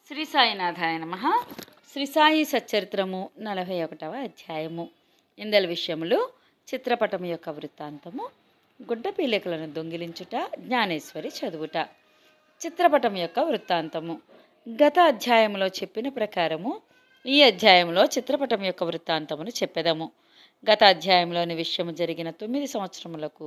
శ్రీ సాయినాథాయ నమ శ్రీ సాయి సచ్చరిత్రము నలభై ఒకటవ అధ్యాయము ఇందల విషయములు చిత్రపటం యొక్క వృత్తాంతము గుడ్డ పీలికలను దొంగిలించుట జ్ఞానేశ్వరి చదువుట చిత్రపటం యొక్క వృత్తాంతము గత అధ్యాయంలో చెప్పిన ప్రకారము ఈ అధ్యాయంలో చిత్రపటం యొక్క వృత్తాంతమును చెప్పెదము గత అధ్యాయంలోని విషయము జరిగిన తొమ్మిది సంవత్సరములకు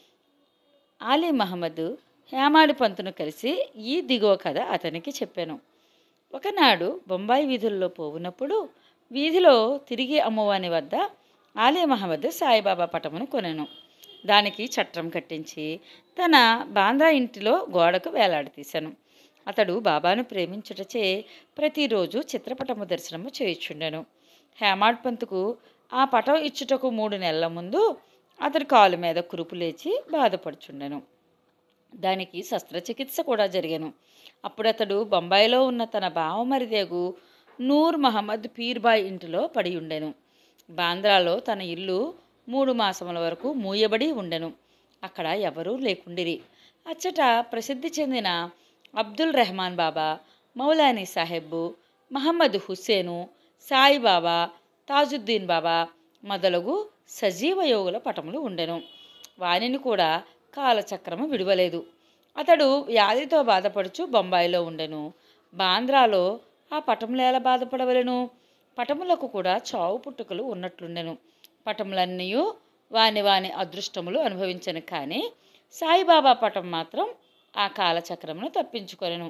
ఆలీ మహమ్మద్ హేమాడి పంతును కలిసి ఈ దిగువ కథ అతనికి చెప్పాను ఒకనాడు బొంబాయి వీధుల్లో పోవునప్పుడు వీధిలో తిరిగి అమ్మవాని వద్ద ఆలీ మహమ్మద్ సాయిబాబా పటమును కొనెను దానికి చట్రం కట్టించి తన బాంద్రా ఇంటిలో గోడకు వేలాడదీశాను అతడు బాబాను ప్రేమించుటచే ప్రతిరోజు చిత్రపటము దర్శనము చేయుచుండెను హేమాడ్ పంతుకు ఆ పటం ఇచ్చుటకు మూడు నెలల ముందు అతడి కాలు మీద కురుపు లేచి బాధపడుచుండెను దానికి శస్త్రచికిత్స కూడా జరిగాను అప్పుడు అతడు బొంబాయిలో ఉన్న తన బావమరిదేగు నూర్ మహమ్మద్ పీర్బాయ్ ఇంటిలో పడి ఉండెను బాంద్రాలో తన ఇల్లు మూడు మాసముల వరకు మూయబడి ఉండెను అక్కడ ఎవరూ లేకుండిరి అచ్చట ప్రసిద్ధి చెందిన అబ్దుల్ రెహమాన్ బాబా మౌలానీ సాహెబ్ మహమ్మద్ హుస్సేను సాయిబాబా తాజుద్దీన్ బాబా మొదలగు సజీవ యోగుల పటములు ఉండెను వానిని కూడా కాలచక్రము విడవలేదు అతడు వ్యాధితో బాధపడుచు బొంబాయిలో ఉండెను బాంద్రాలో ఆ పటములు ఎలా బాధపడవలను పటములకు కూడా చావు పుట్టుకలు ఉన్నట్లుండెను పటములన్నీ వాని వాని అదృష్టములు అనుభవించను కానీ సాయిబాబా పటం మాత్రం ఆ కాలచక్రమును తప్పించుకొనెను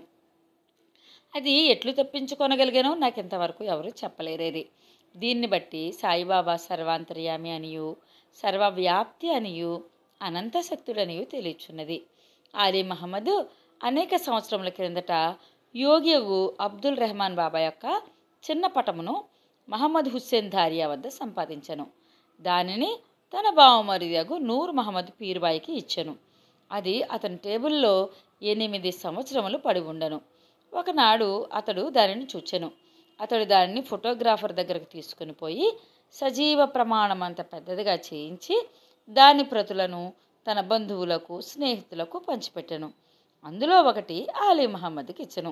అది ఎట్లు తప్పించుకొనగలిగానో నాకు ఇంతవరకు ఎవరు చెప్పలేరేది దీన్ని బట్టి సాయిబాబా సర్వాంతర్యామి అనియు సర్వవ్యాప్తి అనియు అనంత శక్తుడనియు తెలియచున్నది ఆలీ మహమ్మద్ అనేక సంవత్సరముల క్రిందట యోగియగు అబ్దుల్ రెహమాన్ బాబా యొక్క చిన్న పటమును మహమ్మద్ హుస్సేన్ ధారియా వద్ద సంపాదించను దానిని తన బావమరిదగు నూర్ మహమ్మద్ పీర్బాయికి ఇచ్చెను అది అతని టేబుల్లో ఎనిమిది సంవత్సరములు పడి ఉండను ఒకనాడు అతడు దానిని చూచెను అతడు దానిని ఫోటోగ్రాఫర్ దగ్గరకు తీసుకుని పోయి సజీవ ప్రమాణం అంత పెద్దదిగా చేయించి దాని ప్రతులను తన బంధువులకు స్నేహితులకు పంచిపెట్టెను అందులో ఒకటి ఆలీ మహమ్మద్కి ఇచ్చెను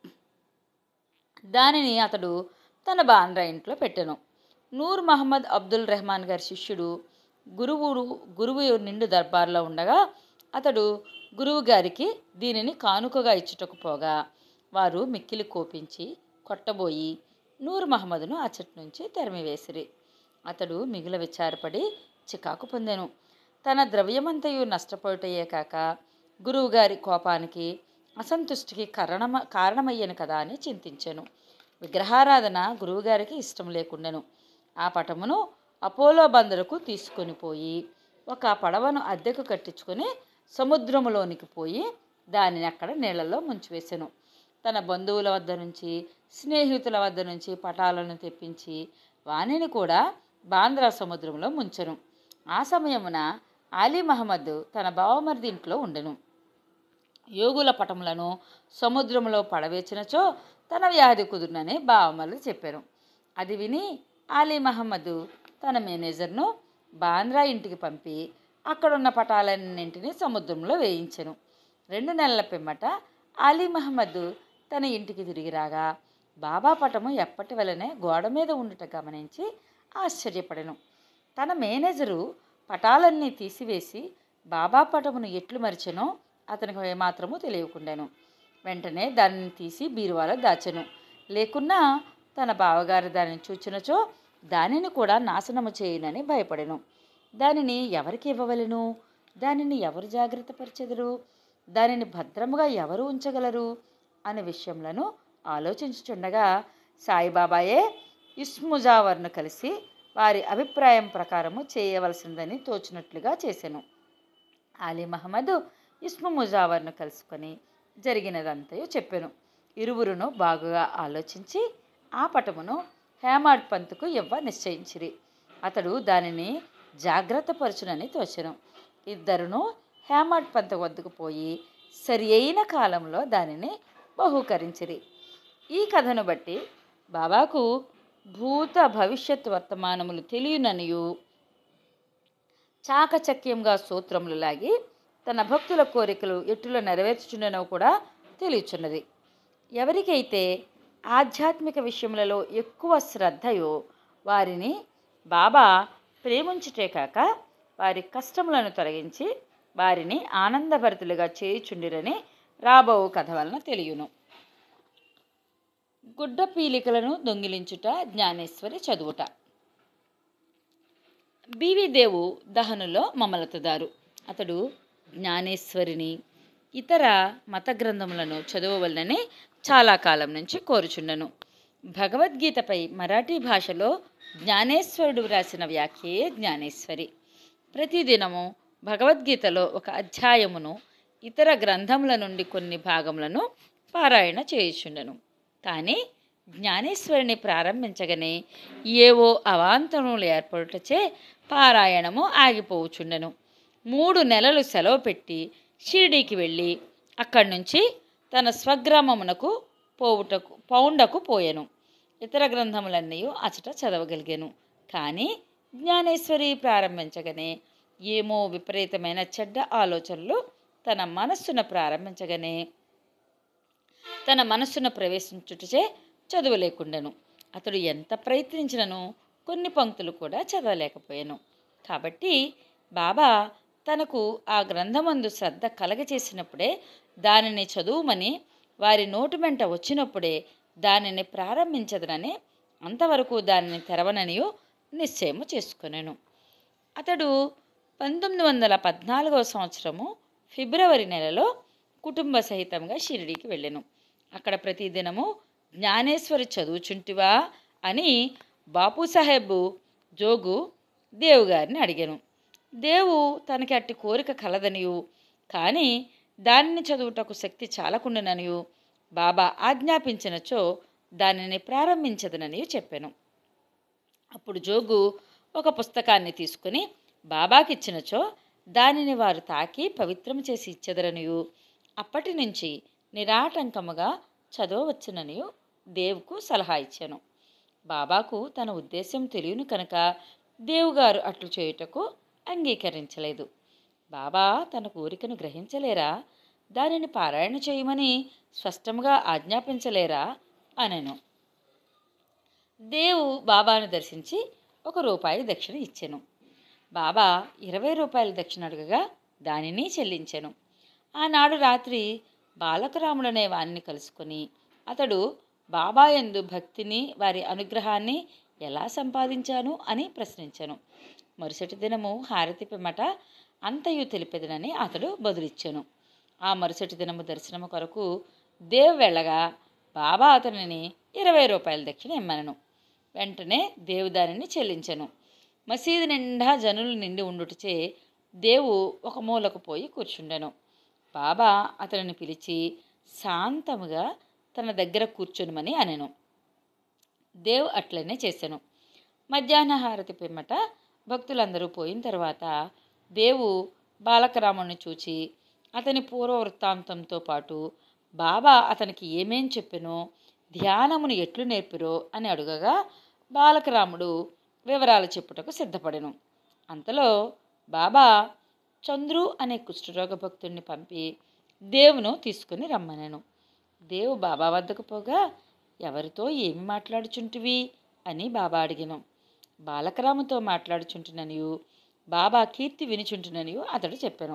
దానిని అతడు తన బాంద్రా ఇంట్లో పెట్టెను నూర్ మహమ్మద్ అబ్దుల్ రెహమాన్ గారి శిష్యుడు గురువుడు గురువు నిండు దర్బార్లో ఉండగా అతడు గురువు గారికి దీనిని కానుకగా ఇచ్చుటకు పోగా వారు మిక్కిలి కోపించి కొట్టబోయి నూర్ మహమ్మద్ను అచ్చటి నుంచి తరిమివేసిరి అతడు మిగిల విచారపడి చికాకు పొందెను తన ద్రవ్యమంతయు నష్టపోయటయే కాక గురువుగారి కోపానికి అసంతుష్టికి కారణమ కారణమయ్యను కదా అని చింతించెను విగ్రహారాధన గురువుగారికి ఇష్టం లేకుండెను ఆ పటమును అపోలో బందరుకు తీసుకొని పోయి ఒక పడవను అద్దెకు కట్టించుకొని సముద్రములోనికి పోయి దానిని అక్కడ నీళ్లలో ముంచివేసెను తన బంధువుల వద్ద నుంచి స్నేహితుల వద్ద నుంచి పటాలను తెప్పించి వాణిని కూడా బాంద్రా సముద్రంలో ముంచెను ఆ సమయమున అలీ మహమ్మద్ తన బావమరిది ఇంట్లో ఉండెను యోగుల పటములను సముద్రంలో పడవేచినచో తన వ్యాధి కుదురునని బావమరులు చెప్పారు అది విని అలీ మహమ్మద్ తన మేనేజర్ను బాంద్రా ఇంటికి పంపి అక్కడున్న పటాలన్నింటినీ సముద్రంలో వేయించెను రెండు నెలల పిమ్మట అలీ మహమ్మద్ తన ఇంటికి తిరిగి రాగా బాబా పటము ఎప్పటి వలనే గోడ మీద ఉండుట గమనించి ఆశ్చర్యపడెను తన మేనేజరు పటాలన్నీ తీసివేసి బాబా పటమును ఎట్లు మరిచెనో అతనికి ఏమాత్రము తెలియకుండాను వెంటనే దానిని తీసి బీరువాలో దాచెను లేకున్నా తన బావగారు దానిని చూచినచో దానిని కూడా నాశనము చేయునని భయపడెను దానిని ఎవరికి ఇవ్వవలెను దానిని ఎవరు జాగ్రత్త పరిచెదరు దానిని భద్రముగా ఎవరు ఉంచగలరు అనే విషయములను ఆలోచించుచుండగా సాయిబాబాయే ఇస్ముజావర్ను కలిసి వారి అభిప్రాయం ప్రకారము చేయవలసిందని తోచినట్లుగా చేశాను అలీ మహమ్మద్ ఇస్ము ముజావర్ను కలుసుకొని జరిగినదంతయో చెప్పాను ఇరువురును బాగుగా ఆలోచించి ఆ పటమును హేమాడ్ పంతుకు ఇవ్వ నిశ్చయించిరి అతడు దానిని జాగ్రత్తపరచునని తోచెను ఇద్దరును హేమాడ్ పంతు వద్దకు పోయి సరి అయిన కాలంలో దానిని బహూకరించిరి ఈ కథను బట్టి బాబాకు భూత భవిష్యత్ వర్తమానములు తెలియననియు చాకచక్యంగా సూత్రములు లాగి తన భక్తుల కోరికలు ఎట్టులో నెరవేర్చుచుండనో కూడా తెలియచున్నది ఎవరికైతే ఆధ్యాత్మిక విషయములలో ఎక్కువ శ్రద్ధయో వారిని బాబా ప్రేమించుటే కాక వారి కష్టములను తొలగించి వారిని ఆనందభరితులుగా చేయుచుండిరని రాబో కథ వలన తెలియను గుడ్డ పీలికలను దొంగిలించుట జ్ఞానేశ్వరి చదువుట బివి దేవు దహనులో మమలతదారు అతడు జ్ఞానేశ్వరిని ఇతర మత గ్రంథములను చదవవలనని చాలా కాలం నుంచి కోరుచుండను భగవద్గీతపై మరాఠీ భాషలో జ్ఞానేశ్వరుడు వ్రాసిన వ్యాఖ్యయే జ్ఞానేశ్వరి ప్రతిదినము భగవద్గీతలో ఒక అధ్యాయమును ఇతర గ్రంథముల నుండి కొన్ని భాగములను పారాయణ చేయుచుండను కానీ జ్ఞానేశ్వరిని ప్రారంభించగానే ఏవో అవాంతరములు ఏర్పడుటచే పారాయణము ఆగిపోవుచుండెను మూడు నెలలు సెలవు పెట్టి షిరిడీకి వెళ్ళి అక్కడి నుంచి తన స్వగ్రామమునకు పోవుటకు పౌండకు పోయెను ఇతర గ్రంథములన్నీ అచట చదవగలిగాను కానీ జ్ఞానేశ్వరి ప్రారంభించగానే ఏమో విపరీతమైన చెడ్డ ఆలోచనలు తన మనస్సున ప్రారంభించగానే తన మనస్సున ప్రవేశించుటచే చదవలేకుండెను అతడు ఎంత ప్రయత్నించినను కొన్ని పంక్తులు కూడా చదవలేకపోయాను కాబట్టి బాబా తనకు ఆ గ్రంథమందు శ్రద్ధ కలగచేసినప్పుడే దానిని చదువుమని వారి నోటు వెంట వచ్చినప్పుడే దానిని ప్రారంభించదనని అంతవరకు దానిని తెరవననియో నిశ్చయము చేసుకున్నాను అతడు పంతొమ్మిది వందల పద్నాలుగవ సంవత్సరము ఫిబ్రవరి నెలలో కుటుంబ సహితంగా షిరిడీకి వెళ్ళాను అక్కడ ప్రతిదినము జ్ఞానేశ్వరి చదువుచుంటివా అని బాపు సాహెబ్ జోగు దేవు గారిని అడిగాను దేవు తనకి అట్టి కోరిక కలదనియు కానీ దానిని చదువుటకు శక్తి చాలకుండాననియు బాబా ఆజ్ఞాపించినచో దానిని ప్రారంభించదననియు చెప్పాను అప్పుడు జోగు ఒక పుస్తకాన్ని తీసుకుని బాబాకిచ్చినచో దానిని వారు తాకి పవిత్రం చేసి ఇచ్చెదరనియు అప్పటి నుంచి నిరాటంకముగా చదవవచ్చుననియు దేవుకు సలహా ఇచ్చాను బాబాకు తన ఉద్దేశం తెలియను కనుక దేవుగారు అట్లు చేయుటకు అంగీకరించలేదు బాబా తన కోరికను గ్రహించలేరా దానిని పారాయణ చేయమని స్పష్టంగా ఆజ్ఞాపించలేరా అనెను దేవు బాబాను దర్శించి ఒక రూపాయి దక్షిణ ఇచ్చెను బాబా ఇరవై రూపాయల దక్షిణ అడగగా దానిని చెల్లించెను ఆనాడు రాత్రి బాలకరాముడనే వాణ్ణి కలుసుకొని అతడు బాబా యందు భక్తిని వారి అనుగ్రహాన్ని ఎలా సంపాదించాను అని ప్రశ్నించాను మరుసటి దినము హారతి పిమ్మట అంతయు తెలిపెదనని అతడు బదులిచ్చాను ఆ మరుసటి దినము దర్శనము కొరకు దేవ్ వెళ్ళగా బాబా అతనిని ఇరవై రూపాయల దక్షిణ ఇమ్మనను వెంటనే దేవు దానిని చెల్లించెను మసీదు నిండా జనులు నిండి ఉండుటచే దేవు ఒక మూలకు పోయి కూర్చుండెను బాబా అతనిని పిలిచి శాంతముగా తన దగ్గర కూర్చొనిమని అనెను దేవ్ అట్లనే చేశాను మధ్యాహ్న హారతి పిమ్మట భక్తులందరూ పోయిన తర్వాత దేవు బాలకరాముని చూచి అతని పూర్వ వృత్తాంతంతో పాటు బాబా అతనికి ఏమేం చెప్పెనో ధ్యానమును ఎట్లు నేర్పిరో అని అడుగగా బాలకరాముడు వివరాలు చెప్పుటకు సిద్ధపడెను అంతలో బాబా చంద్రు అనే కుష్ఠరోగ భక్తుడిని పంపి దేవును తీసుకుని రమ్మనెను దేవు బాబా వద్దకు పోగా ఎవరితో ఏమి మాట్లాడుచుంటివి అని బాబా అడిగాను బాలకరాముతో మాట్లాడుచుంటుననియు బాబా కీర్తి వినిచుంటుననియు అతడు చెప్పాను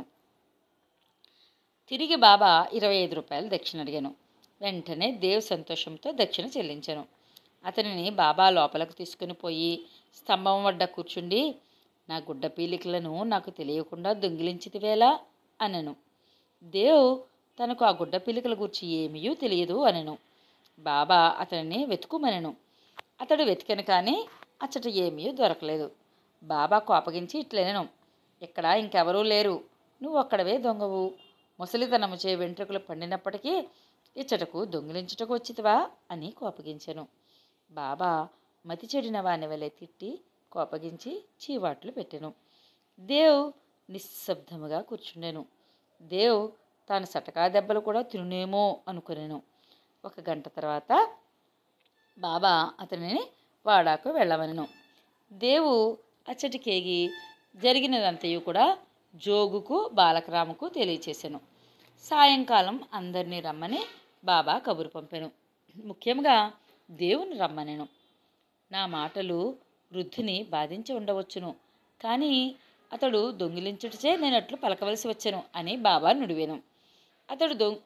తిరిగి బాబా ఇరవై ఐదు రూపాయలు దక్షిణ అడిగాను వెంటనే దేవ్ సంతోషంతో దక్షిణ చెల్లించాను అతనిని బాబా లోపలకు తీసుకుని పోయి స్తంభం వడ్డ కూర్చుండి నా గుడ్డ పీలికలను నాకు తెలియకుండా దొంగిలించితివేలా అనెను దేవ్ తనకు ఆ గుడ్డ పీలికల గురించి ఏమీయూ తెలియదు అనెను బాబా అతనిని వెతుకుమనెను అతడు వెతికెను కానీ అచ్చట ఏమీ దొరకలేదు బాబా కోపగించి ఇట్లనెను ఇక్కడ ఇంకెవరూ లేరు నువ్వు ఒక్కడవే దొంగవు ముసలితనము చే వెంట్రుకలు పండినప్పటికీ ఇచ్చటకు దొంగిలించుటకు వచ్చితివా అని కోపగించెను బాబా మతి చెడిన వాని వలె తిట్టి కోపగించి చీవాట్లు పెట్టెను దేవ్ నిశ్శబ్దముగా కూర్చుండెను దేవ్ తాను సటకా దెబ్బలు కూడా తినునేమో అనుకునేను ఒక గంట తర్వాత బాబా అతనిని వాడాకు వెళ్ళవనెను దేవు అచ్చటికేగి జరిగినదంతయు కూడా జోగుకు బాలకరాముకు తెలియచేశాను సాయంకాలం అందరినీ రమ్మని బాబా కబురు పంపాను ముఖ్యంగా దేవుని రమ్మనెను నా మాటలు వృద్ధుని బాధించి ఉండవచ్చును కానీ అతడు దొంగిలించుటచే నేను అట్లు పలకవలసి వచ్చెను అని బాబా నుడివెను అతడు దొంగ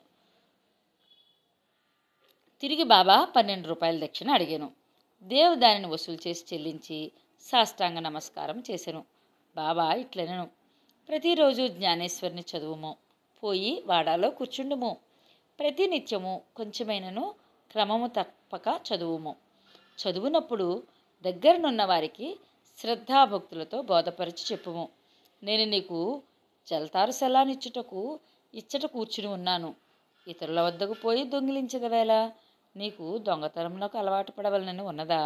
తిరిగి బాబా పన్నెండు రూపాయల దక్షిణ అడిగాను దేవు దానిని వసూలు చేసి చెల్లించి సాష్టాంగ నమస్కారం చేశాను బాబా ఇట్లనను ప్రతిరోజు జ్ఞానేశ్వరిని చదువుము పోయి వాడాలో కూర్చుండుము ప్రతి నిత్యము కొంచెమైనను క్రమము తప్పక చదువుము చదువునప్పుడు దగ్గరనున్న వారికి శ్రద్ధాభక్తులతో బోధపరిచి చెప్పుము నేను నీకు జలతారు సెలానిచ్చుటకు ఇచ్చట కూర్చుని ఉన్నాను ఇతరుల వద్దకు పోయి దొంగిలించదవేళ నీకు దొంగతనంలోకి అలవాటు పడవలనని ఉన్నదా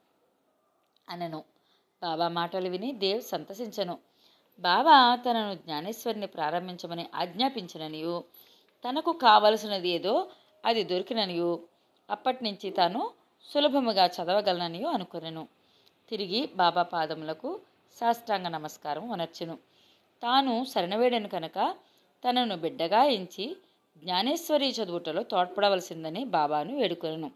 అనను బాబా మాటలు విని దేవ్ సంతసించను బాబా తనను జ్ఞానేశ్వరిని ప్రారంభించమని ఆజ్ఞాపించిననియు తనకు కావలసినది ఏదో అది దొరికిననియు అప్పటి నుంచి తాను సులభముగా చదవగలననియు అనుకునెను తిరిగి బాబా పాదములకు సాష్టాంగ నమస్కారం వనర్చెను తాను శరణవేడను కనుక తనను బిడ్డగా ఎంచి జ్ఞానేశ్వరి చదువుటలో తోడ్పడవలసిందని బాబాను వేడుకొనెను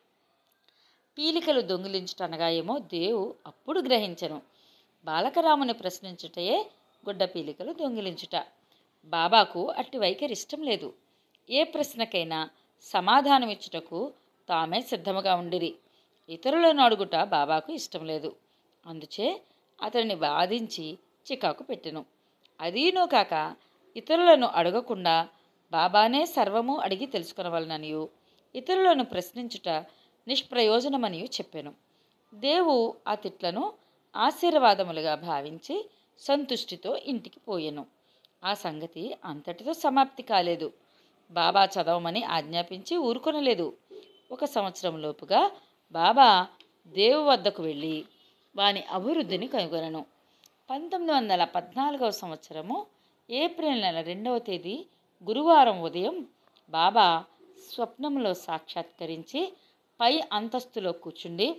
పీలికలు దొంగిలించుటనగా ఏమో దేవు అప్పుడు గ్రహించను బాలకరాముని ప్రశ్నించుటయే గుడ్డ పీలికలు దొంగిలించుట బాబాకు అట్టి వైఖరి ఇష్టం లేదు ఏ ప్రశ్నకైనా సమాధానమిచ్చుటకు తామే సిద్ధముగా ఉండిరి ఇతరులను అడుగుట బాబాకు ఇష్టం లేదు అందుచే అతడిని బాధించి చికాకు పెట్టెను అదీనూ కాక ఇతరులను అడగకుండా బాబానే సర్వము అడిగి తెలుసుకొనవలననియు ఇతరులను ప్రశ్నించుట నిష్ప్రయోజనమనియు చెప్పెను దేవు ఆ తిట్లను ఆశీర్వాదములుగా భావించి సంతుష్టితో ఇంటికి పోయెను ఆ సంగతి అంతటితో సమాప్తి కాలేదు బాబా చదవమని ఆజ్ఞాపించి ఊరుకొనలేదు ఒక సంవత్సరం లోపుగా బాబా దేవు వద్దకు వెళ్ళి వాని అభివృద్ధిని కనుగొనను పంతొమ్మిది వందల పద్నాలుగవ సంవత్సరము ఏప్రిల్ నెల రెండవ తేదీ గురువారం ఉదయం బాబా స్వప్నంలో సాక్షాత్కరించి పై అంతస్తులో కూర్చుండి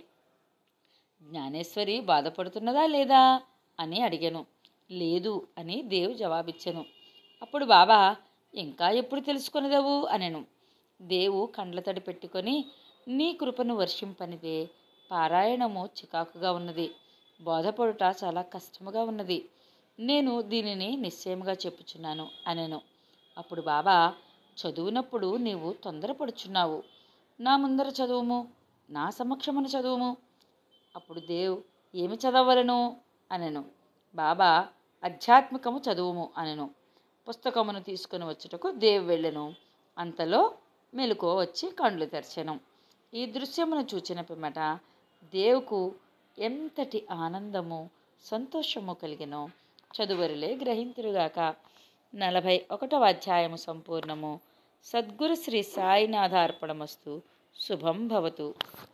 జ్ఞానేశ్వరి బాధపడుతున్నదా లేదా అని అడిగాను లేదు అని దేవు జవాబిచ్చాను అప్పుడు బాబా ఇంకా ఎప్పుడు తెలుసుకొనిదవు అనెను దేవు కండ్ల తడి పెట్టుకొని నీ కృపను వర్షింపనిదే పారాయణము చికాకుగా ఉన్నది బోధపడుట చాలా కష్టముగా ఉన్నది నేను దీనిని నిశ్చయముగా చెప్పుచున్నాను అనెను అప్పుడు బాబా చదువునప్పుడు నీవు తొందరపడుచున్నావు నా ముందర చదువుము నా సమక్షమున చదువుము అప్పుడు దేవ్ ఏమి చదవలను అనెను బాబా ఆధ్యాత్మికము చదువుము అనెను పుస్తకమును తీసుకుని వచ్చుటకు దేవ్ వెళ్ళెను అంతలో మెలకువ వచ్చి కండ్లు తెరచెను ఈ దృశ్యమును చూచిన పిమ్మట దేవుకు ఎంతటి ఆనందము సంతోషము కలిగినో చదువరులే గ్రహింతురుగాక నలభై ఒకటవ అధ్యాయము సంపూర్ణము సద్గురు శ్రీ సాయినాథార్పణమస్తు శుభం భవతు